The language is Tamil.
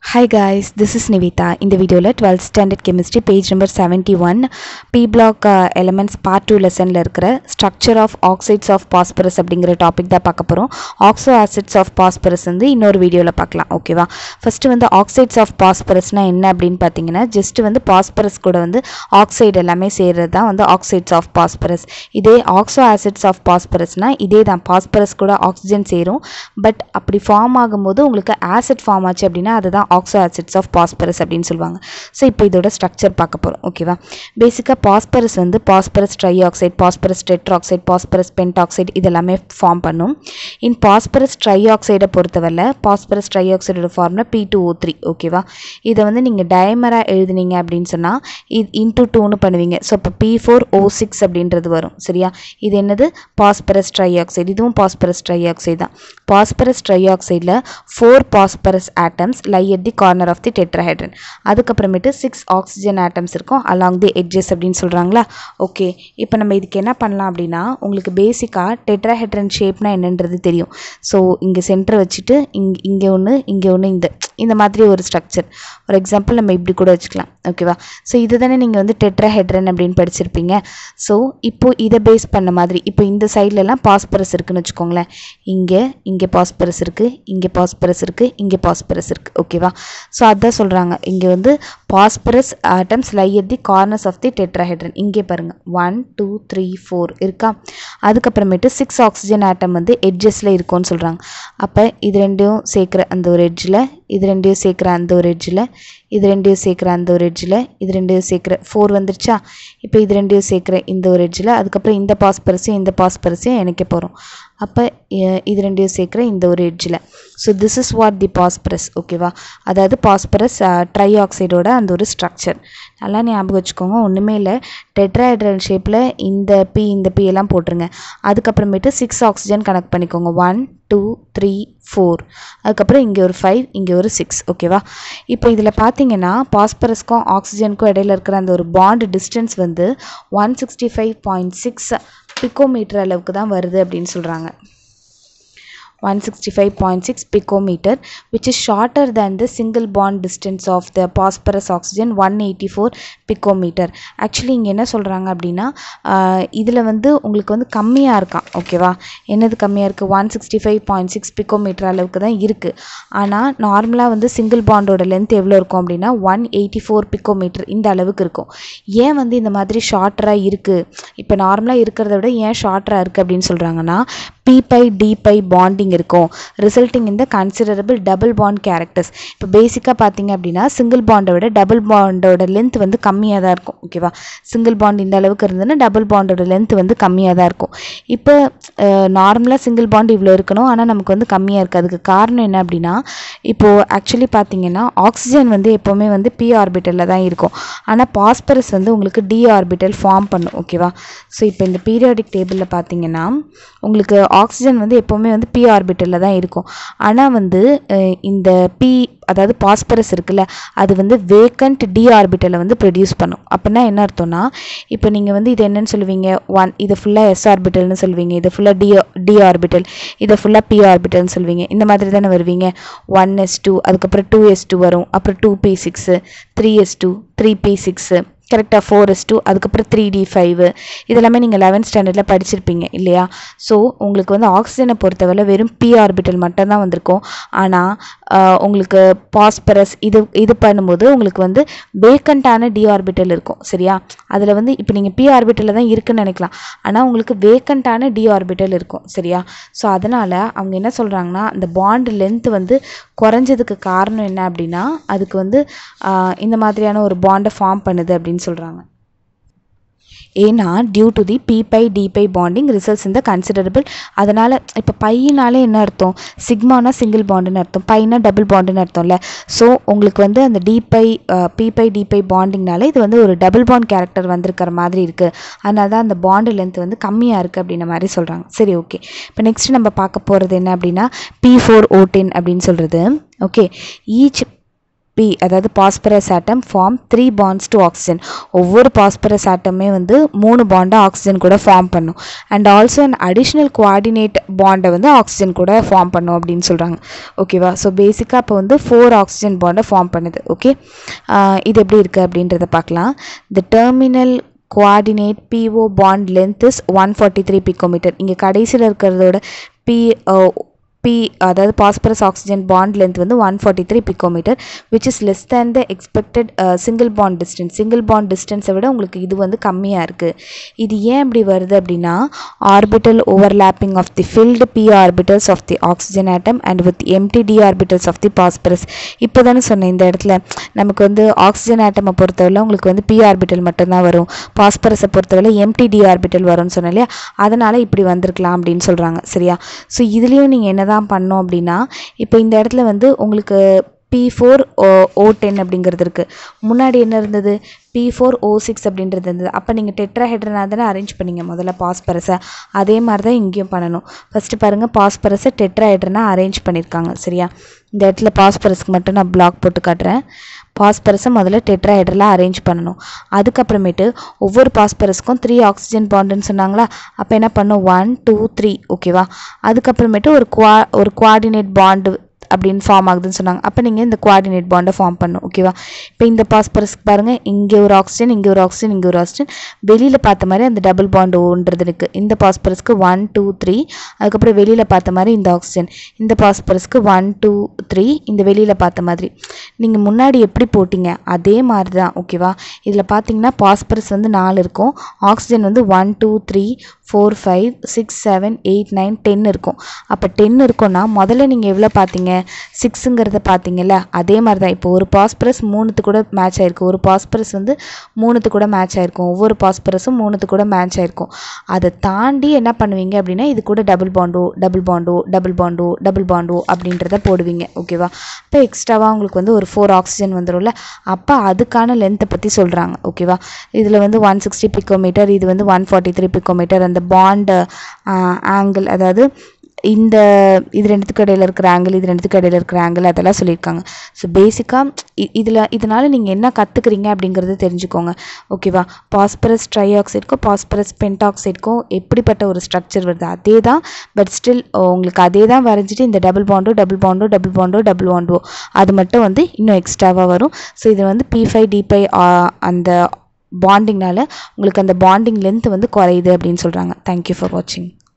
Hi guys, this is Nivita. இந்த வீடியோவில் twelfth standard chemistry page number seventy one p block elements part two லெசனில் இருக்கிற structure of oxides of phosphorus அப்படிங்கிற டாபிக் தான் பார்க்க போகிறோம் ஆக்சோ ஆசிட்ஸ் ஆஃப் பாஸ்பரஸ் வந்து இன்னொரு வீடியோவில் பார்க்கலாம் ஓகேவா ஃபஸ்ட்டு வந்து ஆக்சைட்ஸ் ஆஃப் பாஸ்பரஸ்னால் என்ன அப்படின்னு பார்த்தீங்கன்னா ஜஸ்ட் வந்து பாஸ்பரஸ் கூட வந்து ஆக்சைடு எல்லாமே சேர்றது தான் வந்து ஆக்சைட்ஸ் ஆஃப் பாஸ்பரஸ் இதே ஆக்சோ ஆசிட்ஸ் ஆஃப் பாஸ்பரஸ்னால் இதே தான் பாஸ்பரஸ் கூட ஆக்சிஜன் சேரும் பட் அப்படி ஃபார்ம் ஆகும்போது உங்களுக்கு ஆசிட் ஃபார்ம் ஆச்சு அப்படின்னா அதுதான் ஆக்சோ ஆசிட்ஸ் ஆஃப் பாஸ்பரஸ் அப்படின்னு சொல்லுவாங்க ஸோ இப்போ இதோட ஸ்ட்ரக்சர் பார்க்க போகிறோம் ஓகேவா பேசிக்காக பாஸ்பரஸ் வந்து phosphorus trioxide phosphorus tetroxide phosphorus pentoxide இதெல்லாமே ஃபார்ம் பண்ணும் இன் பாஸ்பரஸ் ட்ரை ஆக்சைடை பொறுத்தவரை பாஸ்பரஸ் ட்ரை ஆக்சைடோட ஃபார்ம்னா பி டூ ஓ த்ரீ ஓகேவா இதை வந்து நீங்கள் டயமராக எழுதுனீங்க அப்படின்னு சொன்னால் இது இன்டூ டூன்னு பண்ணுவீங்க ஸோ இப்போ பி ஃபோர் ஓ சிக்ஸ் அப்படின்றது வரும் சரியா இது என்னது பாஸ்பரஸ் ட்ரை ஆக்சைடு இதுவும் பாஸ்பரஸ் ட்ரை ஆக்சைடு தான் பாஸ்பரஸ் ட்ரை ஆக்சைடில் four phosphorus atoms lie at the corner of the tetrahedron அதுக்கப்புறமேட்டு சிக்ஸ் ஆக்சிஜன் ஆட்டம்ஸ் இருக்கும் அலாங் தி எட்ஜஸ் அப்படின்னு சொல்கிறாங்களா ஓகே இப்போ நம்ம இதுக்கு என்ன பண்ணலாம் அப்படின்னா உங்களுக்கு பேசிக்காக டெட்ராஹைட்ரன் ஷேப்னா என்னன்றது தெரியும் ஸோ இங்கே சென்டர் வச்சுட்டு இங் இங்கே ஒன்று இங்கே ஒன்று இந்த இந்த மாதிரி ஒரு ஸ்ட்ரக்சர் ஒரு எக்ஸாம்பிள் நம்ம இப்படி கூட வச்சுக்கலாம் ஓகேவா ஸோ இது தானே நீங்கள் வந்து டெட்ராஹெட்ரன் அப்படின்னு படிச்சிருப்பீங்க ஸோ இப்போ இதை பேஸ் பண்ண மாதிரி இப்போ இந்த சைட்லலாம் பாஸ்பரஸ் இருக்குன்னு வச்சுக்கோங்களேன் இங்கே இங்கே பாஸ்பரஸ் இருக்குது இங்கே பாஸ்பரஸ் இருக்குது இங்கே பாஸ்பரஸ் இருக்குது ஓகேவா ஸோ அதான் சொல்கிறாங்க இங்கே வந்து phosphorus atoms lie at the corners of the tetrahedron இங்கே பாருங்கள் ஒன் டூ த்ரீ ஃபோர் இருக்கா அதுக்கப்புறமேட்டு சிக்ஸ் ஆக்சிஜன் ஆட்டம் வந்து எட்ஜஸில் இருக்கும்னு சொல்கிறாங்க அப்போ இது ரெண்டையும் சேர்க்குற அந்த ஒரு எட்ஜில் இது ரெண்டையும் சேர்க்குற அந்த ஒரு எட்ஜில் இது ரெண்டையும் சேர்க்குற அந்த ஒரு எட்ஜில் இது ரெண்டையும் சேர்க்குற ஃபோர் வந்துருச்சா இப்போ இது ரெண்டையும் சேர்க்குற இந்த ஒரு எட்ஜில் அதுக்கப்புறம் இந்த பாஸ்பரஸையும் இந்த பாஸ்பரஸையும் இணைக்க போகிறோம் அப்போ இது ரெண்டையும் சேர்க்குற இந்த ஒரு எட்ஜில் so this is what the phosphorus ஓகேவா அதாவது பாஸ்பரஸ் ட்ரை ஆக்சைடோட அந்த ஒரு ஸ்ட்ரக்சர் நல்லா ஞாபகம் வச்சுக்கோங்க ஒன்றுமே இல்லை டெட்ராஹைட்ரல் ஷேப்பில் இந்த பி இந்த பி எல்லாம் போட்டுருங்க அதுக்கப்புறமேட்டு சிக்ஸ் ஆக்சிஜன் கனெக்ட் பண்ணிக்கோங்க ஒன் டூ த்ரீ ஃபோர் அதுக்கப்புறம் இங்கே ஒரு ஃபைவ் இங்கே ஒரு சிக்ஸ் ஓகேவா இப்போ இதில் பார்த்தீங்கன்னா பாஸ்பரஸ்க்கும் ஆக்சிஜனுக்கும் இடையில இருக்கிற அந்த ஒரு பாண்ட் டிஸ்டன்ஸ் வந்து one sixty five point six picometer அளவுக்கு தான் வருது அப்படின்னு சொல்கிறாங்க 165.6 picometer which is shorter than the single bond distance of the phosphorus oxygen 184 picometer actually இங்கே என்ன சொல்கிறாங்க அப்படின்னா இதில் வந்து உங்களுக்கு வந்து கம்மியாக இருக்கான் ஓகேவா என்னது கம்மியாக இருக்குது one sixty five point six picometer அளவுக்கு தான் இருக்குது ஆனால் நார்மலாக வந்து சிங்கிள் பாண்டோட லென்த் எவ்வளோ இருக்கும் அப்படின்னா ஒன் எயிட்டி ஃபோர் பிக்கோமீட்டர் இந்த அளவுக்கு இருக்கும் ஏன் வந்து இந்த மாதிரி ஷார்ட்டராக இருக்குது இப்போ நார்மலாக இருக்கிறத விட ஏன் ஷார்ட்டராக இருக்குது அப்படின்னு சொல்கிறாங்கன்னா p pi d pi bonding இருக்கும் ரிசல்ட்டிங் இந்த கன்சிடரபிள் டபுள் பாண்ட் கேரக்டர்ஸ் இப்போ பேசிக்காக பார்த்தீங்க அப்படின்னா சிங்கிள் பாண்டை விட டபுள் பாண்டோட லென்த் வந்து கம்மியாக தான் இருக்கும் ஓகேவா சிங்கிள் பாண்ட் இந்த அளவுக்கு இருந்ததுன்னா டபுள் பாண்டோட லென்த் வந்து கம்மியாக தான் இருக்கும் இப்போ நார்மலாக சிங்கிள் பாண்ட் இவ்வளோ இருக்கணும் ஆனால் நமக்கு வந்து கம்மியாக இருக்குது அதுக்கு காரணம் என்ன அப்படின்னா இப்போது ஆக்சுவலி பார்த்தீங்கன்னா ஆக்சிஜன் வந்து எப்போவுமே வந்து பி ஆர்பிட்டலில் தான் இருக்கும் ஆனால் பாஸ்பரஸ் வந்து உங்களுக்கு டி ஆர்பிட்டல் ஃபார்ம் பண்ணும் ஓகேவா ஸோ இப்போ இந்த பீரியாடிக் டேபிளில் பார்த்தீங்கன்னா உங்களுக்கு ஆக்சிஜன் வந்து எப்போவுமே வந்து பி ஆர்பிட்டலில் தான் இருக்கும் ஆனால் வந்து இந்த பி அதாவது பாஸ்பரஸ் இருக்குல்ல அது வந்து வேக்கண்ட் டி ஆர்பிட்டலை வந்து ப்ரொடியூஸ் பண்ணும் அப்படின்னா என்ன அர்த்தம்னா இப்போ நீங்கள் வந்து இது என்னன்னு சொல்லுவீங்க ஒன் இதை ஃபுல்லாக எஸ் ஆர்பிட்டல்னு சொல்லுவீங்க இதை ஃபுல்லாக டி டி ஆர்பிட்டல் இதை ஃபுல்லாக பி ஆர்பிட்டல்னு சொல்லுவீங்க இந்த மாதிரி தானே வருவீங்க ஒன் எஸ் டூ அதுக்கப்புறம் டூ எஸ் டூ வரும் அப்புறம் two p six three s two three p six கரெக்டாக ஃபோர் எஸ் டூ அதுக்கப்புறம் த்ரீ டி ஃபைவ் இதெல்லாமே நீங்கள் லெவன்த் ஸ்டாண்டர்டில் படிச்சிருப்பீங்க இல்லையா ஸோ உங்களுக்கு வந்து ஆக்சிஜனை பொறுத்தவரை வெறும் பி ஆர்பிட்டல் மட்டும்தான் வந்திருக்கும் ஆனால் உங்களுக்கு பாஸ்பரஸ் இது இது பண்ணும்போது உங்களுக்கு வந்து வேக்கண்ட்டான டி ஆர்பிட்டல் இருக்கும் சரியா அதில் வந்து இப்போ நீங்கள் பி ஆர்பிட்டலில் தான் இருக்குன்னு நினைக்கலாம் ஆனால் உங்களுக்கு வேக்கண்ட்டான டி ஆர்பிட்டல் இருக்கும் சரியா ஸோ அதனால் அவங்க என்ன சொல்கிறாங்கன்னா அந்த பாண்ட் லென்த் வந்து குறைஞ்சதுக்கு காரணம் என்ன அப்படின்னா அதுக்கு வந்து இந்த மாதிரியான ஒரு பாண்டை ஃபார்ம் பண்ணுது அப்படின்னு சொல்கிறாங்க ஏன்னா due to the p pi d pi bonding results இந்த கன்சிடரபிள் அதனால் இப்போ பையனாலே என்ன அர்த்தம் சிக்மானா சிங்கிள் பாண்டுன்னு அர்த்தம் பையனா டபுள் பாண்டுன்னு அர்த்தம்ல ஸோ உங்களுக்கு வந்து அந்த d pi p pi d pi பாண்டிங்னால இது வந்து ஒரு டபுள் பாண்ட் கேரக்டர் வந்திருக்கிற மாதிரி இருக்குது அதனால தான் அந்த பாண்டு லென்த் வந்து கம்மியாக இருக்குது அப்படின்ற மாதிரி சொல்கிறாங்க சரி ஓகே இப்போ நெக்ஸ்ட் நம்ம பார்க்க போகிறது என்ன அப்படின்னா பி ஃபோர் ஓ டென் அப்படின்னு சொல்கிறது ஓகே ஈச் பி அதாவது phosphorus atom form three bonds to oxygen ஒவ்வொரு பாஸ்பரஸ் ஆட்டமே வந்து மூணு பாண்டை ஆக்சிஜன் கூட ஃபார்ம் பண்ணும் and also an additional coordinate பாண்டை வந்து ஆக்சிஜன் கூட ஃபார்ம் பண்ணும் அப்படின்னு சொல்கிறாங்க ஓகேவா ஸோ பேசிக்காக இப்போ வந்து ஃபோர் ஆக்சிஜன் பாண்டை ஃபார்ம் பண்ணுது ஓகே இது எப்படி இருக்குது அப்படின்றத பார்க்கலாம் the terminal coordinate P O bond length is one forty three picometer இங்கே கடைசியில் இருக்கிறதோட பி பி அதாவது பாஸ்பரஸ் ஆக்சிஜன் பாண்ட் லென்த் வந்து one forty three picometer which is less than the expected single bond distance single bond டிஸ்டன்ஸை விட உங்களுக்கு இது வந்து கம்மியாக இருக்குது இது ஏன் இப்படி வருது அப்படின்னா orbital overlapping of the filled p orbitals of the oxygen atom and with empty d orbitals of the phosphorus இப்போ தானே சொன்னேன் இந்த இடத்துல நமக்கு வந்து ஆக்சிஜன் ஆட்டமை பொறுத்தவரை உங்களுக்கு வந்து பி ஆர்பிட்டல் மட்டும்தான் வரும் பாஸ்பரஸை பொறுத்தவரை எம்டி டி ஆர்பிட்டல் வரும்னு சொன்னேன் இல்லையா அதனால் இப்படி வந்திருக்கலாம் அப்படின்னு சொல்கிறாங்க சரியா ஸோ இதுலேயும் நீங்கள் என்ன தான் பண்ணோம் அப்படின்னா இப்போ இந்த இடத்துல வந்து உங்களுக்கு பி ஃபோர் ஓ டென் அப்படிங்கிறது இருக்குது முன்னாடி என்ன இருந்தது பி ஃபோர் ஓ சிக்ஸ் அப்படின்றது இருந்தது அப்போ நீங்கள் டெட்ராஹெட்ரனா தானே அரேஞ்ச் பண்ணீங்க முதல்ல பாஸ்பரஸை அதே மாதிரி தான் இங்கேயும் பண்ணணும் ஃபஸ்ட்டு பாருங்கள் பாஸ்பரஸை டெட்ராஹெட்ரனா அரேஞ்ச் பண்ணியிருக்காங்க சரியா இந்த இடத்துல பாஸ்பரஸ்க்கு மட்டும் நான் பிளாக் போட்டு காட்டுறேன் பாஸ்பரஸை முதல்ல டெட்ராஹெட்ரலாக அரேஞ்ச் பண்ணணும் அதுக்கப்புறமேட்டு ஒவ்வொரு பாஸ்பரஸ்க்கும் த்ரீ ஆக்சிஜன் பாண்டுன்னு சொன்னாங்களா அப்போ என்ன பண்ணும் ஒன் டூ த்ரீ ஓகேவா அதுக்கப்புறமேட்டு ஒரு குவா ஒரு குவாடினேட் பாண்டு அப்படின்னு ஃபார்ம் ஆகுதுன்னு சொன்னாங்க அப்போ நீங்கள் இந்த குவாடினேட் பாண்டை ஃபார்ம் பண்ணும் ஓகேவா இப்போ இந்த பாஸ்பரஸ்க்கு பாருங்கள் இங்கே ஒரு ஆக்சிஜன் இங்கே ஒரு ஆக்சிஜன் இங்கே ஒரு ஆக்சிஜன் வெளியில் பார்த்த மாதிரி அந்த டபுள் பாண்டு ஓன்றது இருக்குது இந்த பாஸ்பரஸ்க்கு ஒன் டூ த்ரீ அதுக்கப்புறம் வெளியில் பார்த்த மாதிரி இந்த ஆக்சிஜன் இந்த பாஸ்பரஸ்க்கு ஒன் டூ த்ரீ இந்த வெளியில் பார்த்த மாதிரி நீங்கள் முன்னாடி எப்படி போட்டிங்க அதே மாதிரி தான் ஓகேவா இதில் பார்த்தீங்கன்னா பாஸ்பரஸ் வந்து நாலு இருக்கும் ஆக்சிஜன் வந்து one two three four five six seven eight nine ten இருக்கும் அப்போ டென் இருக்கும்னா முதல்ல நீங்கள் எவ்வளோ பார்த்தீங்க சிக்ஸுங்கிறத பார்த்தீங்கல்ல அதே மாதிரி தான் இப்போ ஒரு பாஸ்பரஸ் மூணுத்து கூட மேட்ச் ஆகிருக்கு ஒரு பாஸ்பரஸ் வந்து மூணுத்து கூட மேட்ச் ஆகிருக்கும் ஒவ்வொரு பாஸ்பரஸும் மூணுத்து கூட மேட்ச் ஆகிருக்கும் அதை தாண்டி என்ன பண்ணுவீங்க அப்படின்னா இது கூட டபுள் பாண்டோ டபுள் பாண்டோ டபுள் பாண்டோ டபுள் பாண்டோ அப்படின்றத போடுவீங்க ஓகேவா இப்போ எக்ஸ்ட்ராவாக உங்களுக்கு வந்து ஒரு ஃபோர் ஆக்சிஜன் வந்துடும்ல அப்போ அதுக்கான லென்த்தை பற்றி சொல்கிறாங்க ஓகேவா இதில் வந்து ஒன் சிக்ஸ்டி பிக்கோமீட்டர் இது வந்து ஒன் ஃபார்ட்டி த்ரீ பிக்கோமீட்டர் அந்த பாண்டு ஆங்கிள் அதாவது இந்த இது ரெண்டுத்துக்கு இடையில இருக்கிற ஆங்கிள் இது ரெண்டுத்துக்கு இடையில இருக்கிற ஆங்கிள் அதெல்லாம் சொல்லியிருக்காங்க ஸோ பேசிக்காக இதில் இதனால் நீங்கள் என்ன கற்றுக்குறீங்க அப்படிங்கிறத தெரிஞ்சுக்கோங்க ஓகேவா பாஸ்பரஸ் ட்ரைஆக்சைடுக்கும் பாஸ்பரஸ் பென்டாக்சைடுக்கும் எப்படிப்பட்ட ஒரு ஸ்ட்ரக்சர் வருது அதே தான் பட் ஸ்டில் உங்களுக்கு அதே தான் வரைஞ்சிட்டு இந்த டபுள் பாண்டோ டபுள் பாண்டோ டபுள் பாண்டோ டபுள் பாண்டோ அது மட்டும் வந்து இன்னும் எக்ஸ்ட்ராவாக வரும் ஸோ இது வந்து பி ஃபைவ் டி ஃபைவ் அந்த பாண்டிங்னால உங்களுக்கு அந்த பாண்டிங் லென்த் வந்து குறையுது அப்படின்னு சொல்கிறாங்க தேங்க்யூ ஃபார் வாட்சிங்